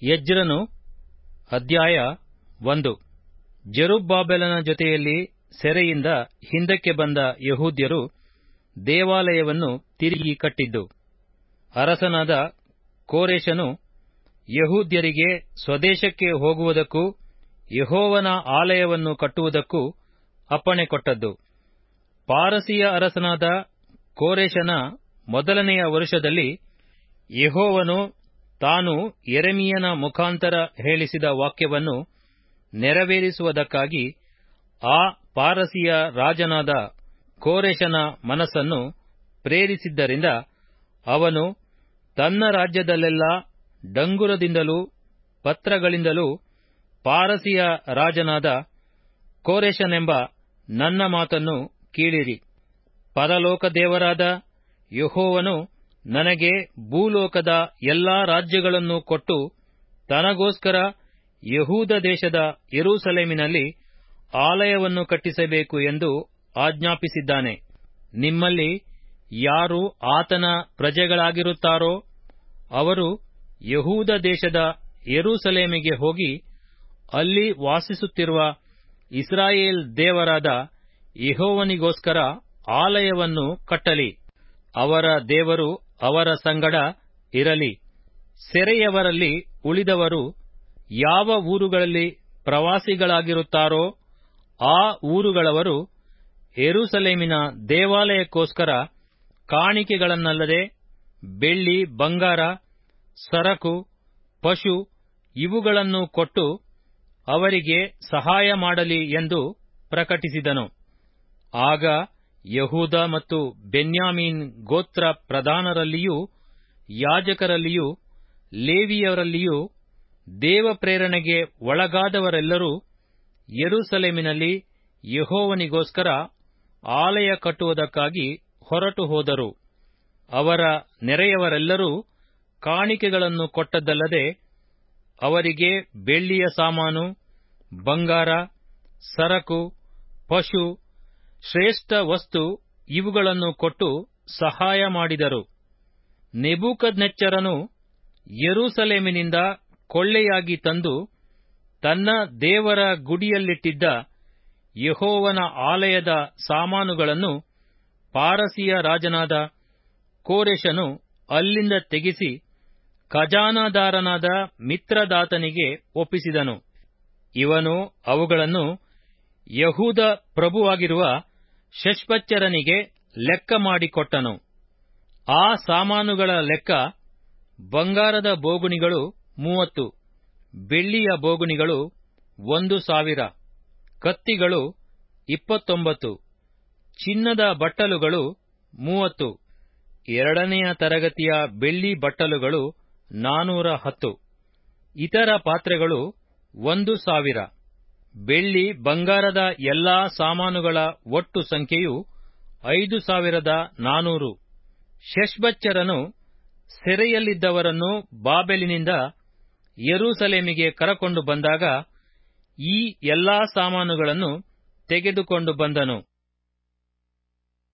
ಎಜ್ರನು ಅಧ್ಯಾಯ ಒಂದು ಜೆರುಬ್ಬಾಬೆಲನ ಜೊತೆಯಲ್ಲಿ ಸೆರೆಯಿಂದ ಹಿಂದಕ್ಕೆ ಬಂದ ಯಹೂದ್ಯರು ದೇವಾಲಯವನ್ನು ತಿರುಗಿ ಕಟ್ಟಿದ್ದು ಅರಸನಾದ ಕೋರೆಷನು ಯಹೂದ್ಯರಿಗೆ ಸ್ವದೇಶಕ್ಕೆ ಹೋಗುವುದಕ್ಕೂ ಯೆಹೋವನ ಆಲಯವನ್ನು ಕಟ್ಟುವುದಕ್ಕೂ ಅಪ್ಪಣೆ ಕೊಟ್ಟದ್ದು ಪಾರಸಿಯ ಅರಸನಾದ ಕೋರೆಷನ ಮೊದಲನೆಯ ವರುಷದಲ್ಲಿ ಯೆಹೋವನು ತಾನು ಯೆರೆಮೀಯನ ಮುಖಾಂತರ ಹೇಳಿಸಿದ ವಾಕ್ಯವನ್ನು ನೆರವೇರಿಸುವುದಕ್ಕಾಗಿ ಆ ಪಾರಸಿಯ ರಾಜನಾದ ಕೋರೆಷನ ಮನಸ್ಸನ್ನು ಪ್ರೇರಿಸಿದ್ದರಿಂದ ಅವನು ತನ್ನ ರಾಜ್ಯದಲ್ಲೆಲ್ಲಾ ಡಂಗುರದಿಂದಲೂ ಪತ್ರಗಳಿಂದಲೂ ಪಾರಸಿಯ ರಾಜನಾದ ಕೋರೆಷನೆಂಬ ನನ್ನ ಮಾತನ್ನು ಕೇಳಿರಿ ಪರಲೋಕ ದೇವರಾದ ಯೆಹೋವನು ನನಗೆ ಭೂಲೋಕದ ಎಲ್ಲಾ ರಾಜ್ಯಗಳನ್ನು ಕೊಟ್ಟು ತನಗೋಸ್ಕರ ಯಹೂದ ದೇಶದ ಯೆರೂಸಲೇಮಿನಲ್ಲಿ ಆಲಯವನ್ನು ಕಟ್ಟಿಸಬೇಕು ಎಂದು ಆಜ್ಞಾಪಿಸಿದ್ದಾನೆ ನಿಮ್ಮಲ್ಲಿ ಯಾರು ಆತನ ಪ್ರಜೆಗಳಾಗಿರುತ್ತಾರೋ ಅವರು ಯಹೂದ ದೇಶದ ಯೆರೂಸಲೇಮಿಗೆ ಹೋಗಿ ಅಲ್ಲಿ ವಾಸಿಸುತ್ತಿರುವ ಇಸ್ರಾಯೇಲ್ ದೇವರಾದ ಯೆಹೋವನಿಗೋಸ್ಕರ ಆಲಯವನ್ನು ಕಟ್ಟಲಿ ಅವರ ದೇವರು ಅವರ ಸಂಗಡ ಇರಲಿ ಸೆರೆಯವರಲ್ಲಿ ಉಳಿದವರು ಯಾವ ಊರುಗಳಲ್ಲಿ ಪ್ರವಾಸಿಗಳಾಗಿರುತ್ತಾರೋ ಆ ಊರುಗಳವರು ಯೆರೂಸಲೇಮಿನ ದೇವಾಲಯಕ್ಕೋಸ್ಕರ ಕಾಣಿಕೆಗಳನ್ನಲ್ಲದೆ ಬೆಳ್ಳಿ ಬಂಗಾರ ಸರಕು ಪಶು ಇವುಗಳನ್ನು ಕೊಟ್ಟು ಅವರಿಗೆ ಸಹಾಯ ಮಾಡಲಿ ಎಂದು ಪ್ರಕಟಿಸಿದನು ಆಗ ಯಹೂದ ಮತ್ತು ಬೆನ್ಯಾಮೀನ್ ಗೋತ್ರ ಪ್ರಧಾನರಲ್ಲಿಯೂ ಯಾಜಕರಲ್ಲಿಯೂ ಲೇವಿಯರಲ್ಲಿಯೂ ದೇವಪ್ರೇರಣೆಗೆ ಒಳಗಾದವರೆಲ್ಲರೂ ಯೆರೂಸಲೇಮಿನಲ್ಲಿ ಯೆಹೋವನಿಗೋಸ್ಕರ ಆಲಯ ಕಟ್ಟುವುದಕ್ಕಾಗಿ ಹೊರಟು ಹೋದರು ಅವರ ನೆರೆಯವರೆಲ್ಲರೂ ಕಾಣಿಕೆಗಳನ್ನು ಕೊಟ್ಟದ್ದಲ್ಲದೆ ಅವರಿಗೆ ಬೆಳ್ಳಿಯ ಸಾಮಾನು ಬಂಗಾರ ಸರಕು ಪಶು ಶ್ರೇಷ್ಠ ವಸ್ತು ಇವುಗಳನ್ನು ಕೊಟ್ಟು ಸಹಾಯ ಮಾಡಿದರು ನೆಬೂಕದ್ನೆಚ್ಚರನು ಯೆರೂಸಲೇಮಿನಿಂದ ಕೊಳ್ಳೆಯಾಗಿ ತಂದು ತನ್ನ ದೇವರ ಗುಡಿಯಲ್ಲಿಟ್ಟಿದ್ದ ಯೆಹೋವನ ಆಲಯದ ಸಾಮಾನುಗಳನ್ನು ಪಾರಸಿಯ ರಾಜನಾದ ಕೋರೆಷನು ಅಲ್ಲಿಂದ ತೆಗೆಸಿ ಖಜಾನಾದಾರನಾದ ಮಿತ್ರದಾತನಿಗೆ ಒಪ್ಪಿಸಿದನು ಇವನು ಅವುಗಳನ್ನು ಯಹೂದ ಪ್ರಭುವಾಗಿರುವ ಶೆಷ್ಬಚ್ಚರನಿಗೆ ಲೆಕ್ಕ ಮಾಡಿಕೊಟ್ಟನು ಆ ಸಾಮಾನುಗಳ ಲೆಕ್ಕ ಬಂಗಾರದ ಬೋಗುಣಿಗಳು ಮೂವತ್ತು ಬೆಳ್ಳಿಯ ಬೋಗುಣಿಗಳು ಒಂದು ಸಾವಿರ ಕತ್ತಿಗಳು ಇಪ್ಪತ್ತೊಂಬತ್ತು ಚಿನ್ನದ ಬಟ್ಟಲುಗಳು ಮೂವತ್ತು ಎರಡನೆಯ ತರಗತಿಯ ಬೆಳ್ಳಿ ಬಟ್ಟಲುಗಳು ನಾನೂರ ಹತ್ತು ಇತರ ಪಾತ್ರೆಗಳು ಒಂದು ಸಾವಿರ ಬೆಳ್ಳಿ ಬಂಗಾರದ ಎಲ್ಲಾ ಸಾಮಾನುಗಳ ಒಟ್ಟು ಸಂಖ್ಯೆಯು ಐದು ಸಾವಿರದ ನಾನೂರು ಶೆಷ್ಬಚ್ಚರನು ಸೆರೆಯಲ್ಲಿದ್ದವರನ್ನು ಬಾಬೆಲಿನಿಂದ ಯೆರೂಸಲೇಮಿಗೆ ಕರಕೊಂಡು ಬಂದಾಗ ಈ ಎಲ್ಲಾ ಸಾಮಾನುಗಳನ್ನು ತೆಗೆದುಕೊಂಡು ಬಂದನು